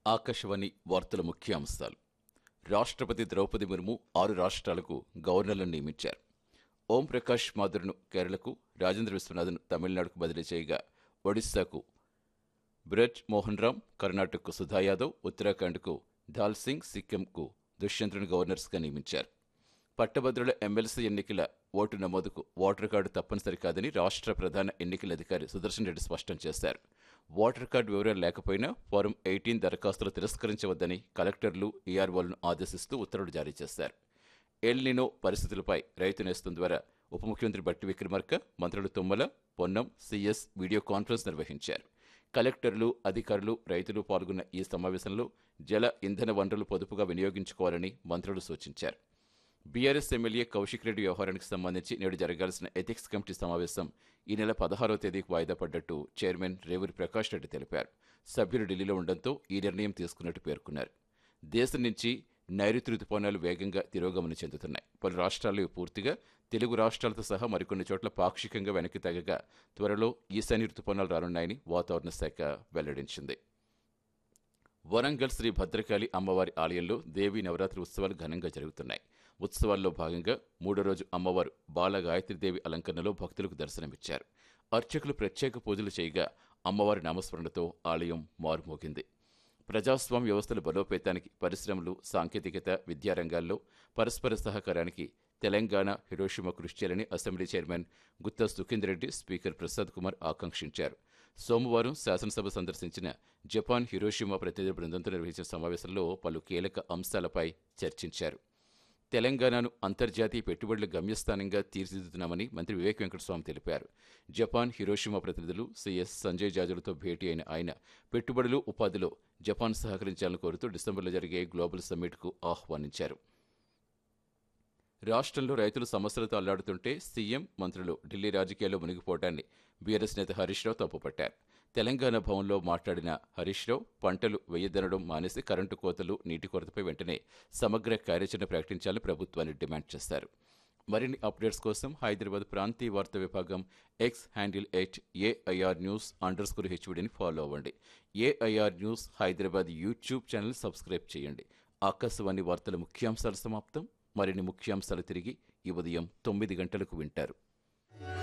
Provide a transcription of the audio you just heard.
ఆకాశవాణి వార్తల ముఖ్యాంశాలు రాష్ట్రపతి ద్రౌపది ముర్ము ఆరు రాష్ట్రాలకు గవర్నర్లను నియమించారు ఓం ప్రకాష్ మాథుర్ను కేరళకు రాజేంద్ర విశ్వనాథ్ను తమిళనాడుకు బదిలీ చేయగా ఒడిశాకు బ్రజ్ మోహన్ రామ్ కర్ణాటకకు సుధా యాదవ్ ఉత్తరాఖండ్కు డాల్ సింగ్ సిక్కింకు దుష్యంత్ను గవర్నర్స్గా నియమించారు పట్టభద్రుల ఎమ్మెల్సీ ఎన్నికల ఓటు నమోదుకు ఓటర్ కార్డు తప్పనిసరి కాదని రాష్ట్ర ప్రధాన ఎన్నికల అధికారి సుదర్శన్ రెడ్డి స్పష్టం చేశారు ఓటర్ కార్డు వివరాలు లేకపోయినా ఫారం ఎయిటీన్ దరఖాస్తులు తిరస్కరించవద్దని కలెక్టర్లు ఈఆర్ఓలను ఆదేశిస్తూ ఉత్తర్వులు జారీ చేశారు ఎల్నినో పరిస్థితులపై రైతు నేస్తం ద్వారా ఉప ముఖ్యమంత్రి బట్టి విక్రమార్క మంత్రులు Tummala Ponnam CS video conference నిర్వహించారు కలెక్టర్లు అధికారులు రైతులు పాల్గొన్న ఈ సమావేశంలో జల ఇంధన వనరులు పొదుపుగా వినియోగించుకోవాలని మంత్రులు సూచించారు బీఆర్ఎస్ ఎమ్మెల్యే కౌశిక్ రెడ్డి వ్యవహారానికి సంబంధించి నేడు జరగాల్సిన ఎథిక్స్ కమిటీ సమావేశం ఈ నెల పదహారో తేదీకి వాయిదా పడ్డట్టు చైర్మన్ రేవూరి ప్రకాష్ రెడ్డి తెలిపారు సభ్యులు ఢిల్లీలో ఉండడంతో ఈ నిర్ణయం తీసుకున్నట్టు పేర్కొన్నారు దేశం నుంచి నైరుతి రుతుపవనాలు వేగంగా తిరోగమనం చెందుతున్నాయి పలు రాష్ట్రాల్లో ఇవి పూర్తిగా తెలుగు రాష్ట్రాలతో సహా మరికొన్ని చోట్ల పాక్షికంగా వెనక్కి తగ్గగా త్వరలో ఈశాన్య రుతుపవనాలు రానున్నాయని వాతావరణ శాఖ వెల్లడించింది వరంగల్ శ్రీ భద్రకాళి అమ్మవారి ఆలయంలో దేవీ నవరాత్రి ఉత్సవాలు ఘనంగా జరుగుతున్నాయి ఉత్సవాల్లో భాగంగా మూడో రోజు అమ్మవారు బాల గాయత్రీదేవి అలంకరణలో భక్తులకు దర్శనమిచ్చారు అర్చకులు ప్రత్యేక పూజలు చేయగా అమ్మవారి నామస్మరణతో ఆలయం మారుమోగింది ప్రజాస్వామ్య వ్యవస్థల బలోపేతానికి పరిశ్రమలు సాంకేతికత విద్యారంగాల్లో పరస్పర సహకారానికి తెలంగాణ హిరోషిమా కృషి చేయాలని assembly chairman Gutha Sukender Reddy speaker Prasad Kumar ఆకాంక్షించారు సోమవారం శాసనసభ సందర్శించిన జపాన్ హిరోషిమా ప్రతినిధి బృందంతో నిర్వహించిన సమావేశంలో పలు కీలక అంశాలపై చర్చించారు తెలంగాణను అంతర్జాతీయ పెట్టుబడుల గమ్యస్థానంగా తీర్చిదిద్దుతున్నామని మంత్రి వివేక్ వెంకటస్వామి తెలిపారు జపాన్ హిరోషిమా ప్రతినిధులు సిఎస్ సంజయ్ జాజులతో భేటీ అయిన ఆయన పెట్టుబడులు ఉపాధిలో జపాన్ సహకరించాలని కోరుతూ డిసెంబర్లో జరిగే గ్లోబల్ సమ్మిట్కు ఆహ్వానించారు రాష్ట్రంలో రైతులు సమస్యలతో అల్లాడుతుంటే సీఎం మంత్రులు ఢిల్లీ రాజకీయాల్లో మునిగిపోవడాన్ని బీఆర్ఎస్ నేత హరీష్ రావు తప్పుపట్టారు తెలంగాణ భవన్లో మాట్లాడిన హరీష్ రావు పంటలు వెయ్యదనడం మానేసి కరెంటు కోతలు నీటి కొరతపై వెంటనే సమగ్ర కార్యాచరణ ప్రకటించాలని ప్రభుత్వాన్ని డిమాండ్ చేశారు మరిన్ని అప్డేట్స్ కోసం హైదరాబాద్ ప్రాంతీయ వార్తా విభాగం X handle at AIR news underscore హెచ్విడిని ఫాలో అవ్వండి AIR news Hyderabad YouTube channel subscribe చేయండి ఆకాశవాణి వార్తల ముఖ్యాంశాలు సమాప్తం మరిన్ని ముఖ్యాంశాలు తిరిగి ఈ ఉదయం తొమ్మిది గంటలకు వింటారు